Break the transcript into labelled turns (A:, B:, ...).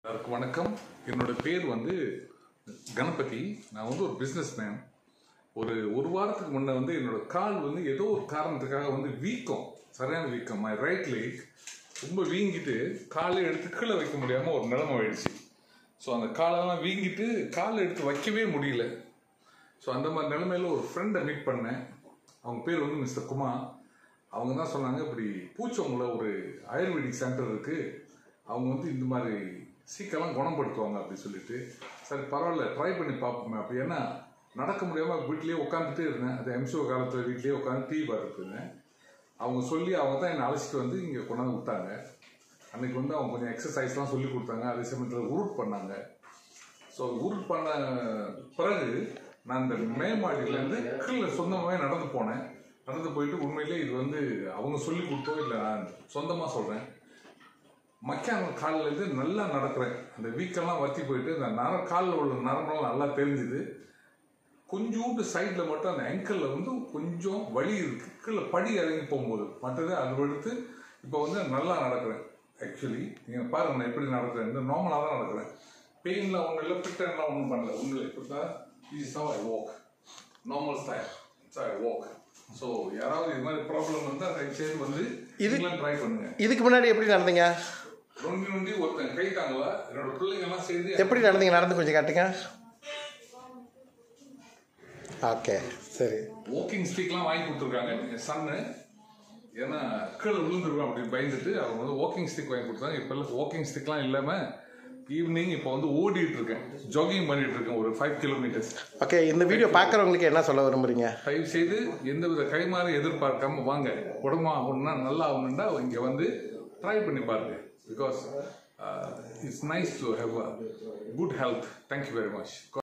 A: எல்லாருக்கும் வணக்கம் என்னோட பேர் வந்து கணபதி நான் வந்து ஒரு பிஸ்னஸ் மேன் ஒரு ஒரு வாரத்துக்கு முன்ன வந்து என்னோட கால் வந்து ஏதோ ஒரு காரணத்துக்காக வந்து வீக்கம் சரியான வீக்கம் மை ரைட் leg ரொம்ப வீங்கிட்டு காலை எடுத்து கீழே வைக்க முடியாமல் ஒரு நிலைமை ஆயிடுச்சு ஸோ அந்த காலெல்லாம் வீங்கிட்டு காலை எடுத்து வைக்கவே முடியல ஸோ அந்த மாதிரி நிலைமையில ஒரு ஃப்ரெண்டை மீட் பண்ணேன் அவங்க பேர் வந்து மிஸ்டர் குமார் அவங்க தான் சொன்னாங்க இப்படி பூச்சவங்கள ஒரு ஆயுர்வேதிக் சென்டர் இருக்கு அவங்க வந்து இந்த மாதிரி சீக்கெல்லாம் குணப்படுத்துவாங்க அப்படி சொல்லிட்டு சரி பரவாயில்ல ட்ரை பண்ணி பார்ப்போமே அப்படி ஏன்னா நடக்க முடியாமல் வீட்லேயே உட்காந்துட்டே இருந்தேன் அது எம்சிஓ காலத்தில் வீட்லேயே உட்காந்து டிவி பார்த்துட்டு இருந்தேன் அவங்க சொல்லி அவங்க தான் என்னை அழைச்சிட்டு வந்து இங்கே கொண்டாந்து விட்டாங்க அன்னைக்கு வந்து அவங்க கொஞ்சம் எக்ஸசைஸ்லாம் சொல்லி கொடுத்தாங்க அதே சமயத்தில் உருட் பண்ணாங்க ஸோ உருட் பண்ண பிறகு நான் இந்த மே மாடியிலேருந்து கீழே சொந்தமாகவே நடந்து போனேன் நடந்து போயிட்டு உண்மையிலே இது வந்து அவங்க சொல்லி கொடுத்தோ இல்லை நான் சொந்தமாக சொல்கிறேன் மக்கான காலிலேருந்து நல்லா நடக்கிறேன் அந்த வீக்கெல்லாம் வத்தி போயிட்டு இந்த நர காலில் உள்ள நரம்பெல்லாம் நல்லா தெரிஞ்சுது கொஞ்சோண்டு சைடில் மட்டும் அந்த ankle-ல வந்து கொஞ்சம் வலி இருக்கு கீழே படி இறங்கி போகும்போது மற்றது அது எடுத்து இப்போ வந்து நல்லா நடக்கிறேன் ஆக்சுவலி நீங்கள் பாருங்க நான் எப்படி நடக்கிறேன் இந்த நார்மலாக தான் நடக்கிறேன் பெயின்லாம் ஒன்றும் இல்லை ஃபிட்டன்லாம் ஒன்றும் பண்ணல ஒன்றும் இல்லை இப்படி தான் is how I walk normal style it's I walk so யாராவது இது மாதிரி ப்ராப்ளம் இருந்தால் தயவுசெய்து வந்து
B: இது-
A: இதுலாம் ட்ரை பண்ணுங்க
B: இதுக்கு முன்னாடி எப்படி நடந்தீங்க
A: நொண்டி நொண்டி ஒருத்தன் கை தாங்கல என்னோட பிள்ளைங்க எல்லாம் சேர்ந்து
B: எப்படி நடந்தீங்க நடந்து கொஞ்சம் காட்டுங்க ஓகே சரி
A: வாக்கிங் ஸ்டிக்லாம் வாங்கி கொடுத்துருக்காங்க என் சன்னு ஏன்னா கீழே விழுந்துருவேன் அப்படின்னு பயந்துட்டு அவங்க வந்து வாக்கிங் ஸ்டிக் வாங்கி கொடுத்தாங்க இப்போ எல்லாம் வாக்கிங் ஸ்டிக்லாம் இல்லாமல் ஈவினிங் இப்போ வந்து ஓடிட்டு இருக்கேன் ஜாகிங் பண்ணிட்டு இருக்கேன் ஒரு ஃபைவ் கிலோமீட்டர்ஸ்
B: ஓகே இந்த வீடியோ பார்க்குறவங்களுக்கு என்ன சொல்ல விரும்புறீங்க
A: தயவு செய்து எந்தவித கைமாறு எதிர்பார்க்காம வாங்க உடம்பு ஆகணும்னா நல்லா ஆகணும்னா இங்கே வந்து ட்ரை பண்ணி பாருங்க because it's nice to have a good health thank you very much